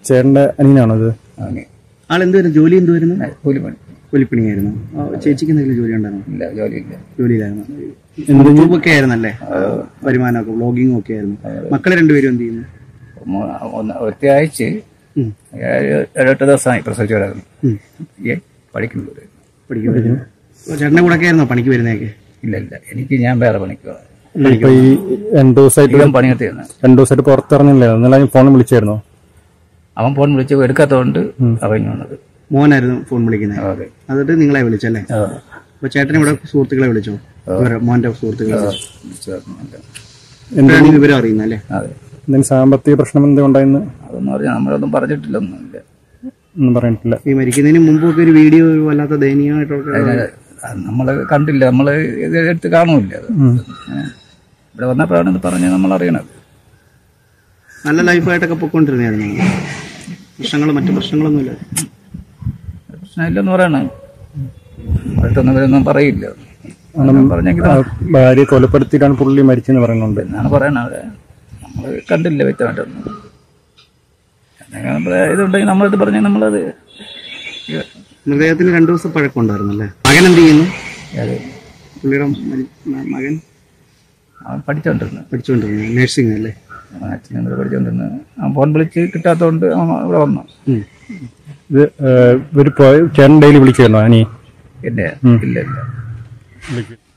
ചേട്ടന്റെ അനിയനാണോ ഇത് അങ്ങനെ ആൾ എന്തുവായിരുന്നു ജോലി എന്തുവായിരുന്നു കൂലിപ്പണി കൂലിപ്പണിയായിരുന്നു ആ, ചേച്ചിക്ക് എന്തെങ്കിലും ജോലി ഉണ്ടായിരുന്നു ഇല്ല ജോലിയില്ല ജോലിയിലായിരുന്നു യൂട്യൂബ് ഒക്കെ ആയിരുന്നല്ലേ വരുമാനമൊക്കെ വ്ളോഗിങ്ങും ഒക്കെ ആയിരുന്നു മക്കളെ രണ്ടുപേരും എന്ത് ചെയ്യുന്നു മൂ- ഒന്ന് ഒറ്റയാഴ്ച ഉം. ഏഴ്- ഏഴെട്ട് ദിവസമായി പ്രസവിച്ചു കിടക്കുന്നു ഉം. ഏ പഠിക്കുന്നത് പഠിക്കുന്നു ചേട്ടന്റെ കൂടെ ഒക്കെ ആയിരുന്നോ പണിക്ക് വരുന്നതൊക്കെ ഇല്ല ഇല്ല എനിക്ക് ഞാൻ വേറെ പണിക്ക് പോകാം. ഇപ്പൊ ഈ രണ്ടു ദിവസമായിട്ട് അധികം പണിയെടുത്തിരുന്നു രണ്ടു ദിവസമായിട്ട് പുറത്തിറങ്ങില്ലേ ഇന്നലെ ഞാൻ ഫോണിൽ വിളിച്ചായിരുന്നോ അവൻ ഫോൺ വിളിച്ച് എടുക്കാത്തതുകൊണ്ട് അവൻ ഇങ്ങ് വന്നത് മോനായിരുന്നു ഫോൺ വിളിക്കുന്നത് അതെ എന്നിട്ട് നിങ്ങളെ വിളിച്ചല്ലേ ആ. അപ്പൊ ചേട്ടൻ ഇവിടെ സുഹൃത്തുക്കളെ വിളിച്ചോ ഇവരെ മോന്റെ സുഹൃത്തുക്കളെ വിളിച്ചു പറഞ്ഞില്ല. എപ്പോഴാണ് ഈ വിവരം അറിയുന്നത് അല്ലേ അതെ എന്തെങ്കിലും സാമ്പത്തിക പ്രശ്നം എന്തെങ്കിലും ഉണ്ടായെന്ന് അതൊന്നും പറഞ്ഞാൽ നമ്മളൊന്നും പറഞ്ഞിട്ടില്ല ഒന്നുമില്ല ഒന്നും പറഞ്ഞിട്ടില്ല ഈ മരിക്കുന്നതിന് മുമ്പൊക്കെ ഒരു വീഡിയോ ഒരു വല്ലാത്ത ദയനീയമായിട്ടൊക്കെ നമ്മൾ കണ്ടില്ല നമ്മൾ ഇത് എടുത്ത് കാണൂല്ല അത്. ഏ. ഇവിടെ വന്നപ്പോഴാണ് ഇത് പറഞ്ഞ് നമ്മൾ അറിയണത് നല്ല ലൈഫായിട്ടൊക്കെ പൊക്കോണ്ടിരുന്നായിരുന്നു പ്രശ്നങ്ങൾ മറ്റു പ്രശ്നങ്ങളൊന്നുമില്ല പ്രശ്നമില്ലെന്ന് പറയണേ അടുത്തൊന്നും ഇവരൊന്നും പറയില്ല കാരണം പറഞ്ഞെങ്കിൽ ആ ഭാര്യയെ കൊലപ്പെടുത്തിയിട്ടാണ് പുള്ളി മരിച്ചെന്ന് പറയുന്നുണ്ട് എന്നാണ് പറയണത് നമ്മൾ കണ്ടില്ല വ്യക്തമായിട്ടൊന്നും എന്തെങ്കിലും നമ്മള് ഇതുണ്ടെങ്കിൽ നമ്മളത് പറഞ്ഞാൽ നമ്മളത് മൃതദേഹത്തിന് രണ്ടു ദിവസം പഴക്കമുണ്ടായിരുന്നു അല്ലേ മകൻ എന്ത് ചെയ്യുന്നു അത് പുള്ളിയുടെ മരി- മ- മകൻ അവൻ പഠിച്ചോണ്ടിരുന്നു പഠിച്ചുകൊണ്ടിരുന്നു നഴ്സിംഗ് അല്ലേ അച്ഛനും കൂടെ പഠിച്ചോണ്ടിരുന്നു അവൻ ഫോൺ വിളിച്ച് കിട്ടാത്തതുകൊണ്ട് അവൻ ഇവിടെ വന്നു ഉം. ഇത് ഏഹ്, ഇവര് പോയ ചേട്ടൻ ഡെയിലി വിളിച്ചായിരുന്നോ അനി ഇല്ല ഇല്ല ഇല്ല വിളിക്കും